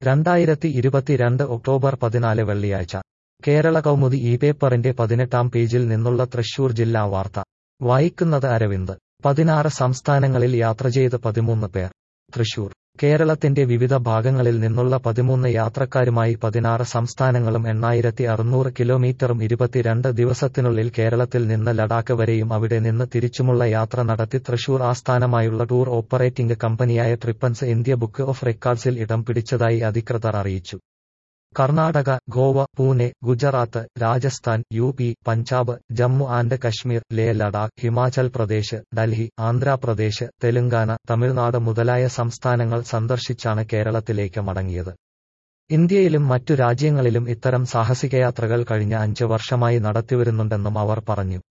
രണ്ടായിരത്തി ഇരുപത്തിരണ്ട് ഒക്ടോബർ പതിനാല് വെള്ളിയാഴ്ച കേരള കൗമുദി ഈ പേപ്പറിന്റെ പതിനെട്ടാം പേജിൽ നിന്നുള്ള തൃശൂർ ജില്ലാ വാർത്ത വായിക്കുന്നത് അരവിന്ദ് പതിനാറ് സംസ്ഥാനങ്ങളിൽ യാത്ര ചെയ്ത് പതിമൂന്ന് പേർ തൃശൂർ കേരളത്തിന്റെ വിവിധ ഭാഗങ്ങളിൽ നിന്നുള്ള പതിമൂന്ന് യാത്രക്കാരുമായി പതിനാറ് സംസ്ഥാനങ്ങളും എണ്ണായിരത്തി അറുന്നൂറ് കിലോമീറ്ററും ഇരുപത്തിരണ്ട് ദിവസത്തിനുള്ളിൽ കേരളത്തിൽ നിന്ന് ലഡാക്ക് വരെയും അവിടെ നിന്ന് തിരിച്ചുമുള്ള യാത്ര നടത്തി തൃശൂർ ആസ്ഥാനമായുള്ള ടൂർ ഓപ്പറേറ്റിംഗ് കമ്പനിയായ ട്രിപ്പൻസ് ഇന്ത്യ ബുക്ക് ഓഫ് റെക്കോർഡ്സിൽ ഇടം പിടിച്ചതായി അധികൃതർ അറിയിച്ചു Karnataka Goa Pune Gujarat Rajasthan U P Punjab Jammu and Kashmir Leh Ladakh Himachal Pradesh Delhi Andhra Pradesh Telangana Tamil Nadu മുതലായ സംസ്ഥാനങ്ങൾ സന്ദർശിച്ചാണ് കേരളത്തിലേക്ക് മടങ്ങിയത് ഇന്ത്യയിലും മറ്റു രാജ്യങ്ങളിലും ഇത്തരം സാഹസികയാത്രകൾ കഴിഞ്ഞ അഞ്ച് വർഷമായി നടത്തിവരുന്നുണ്ടെന്നും അവർ പറഞ്ഞു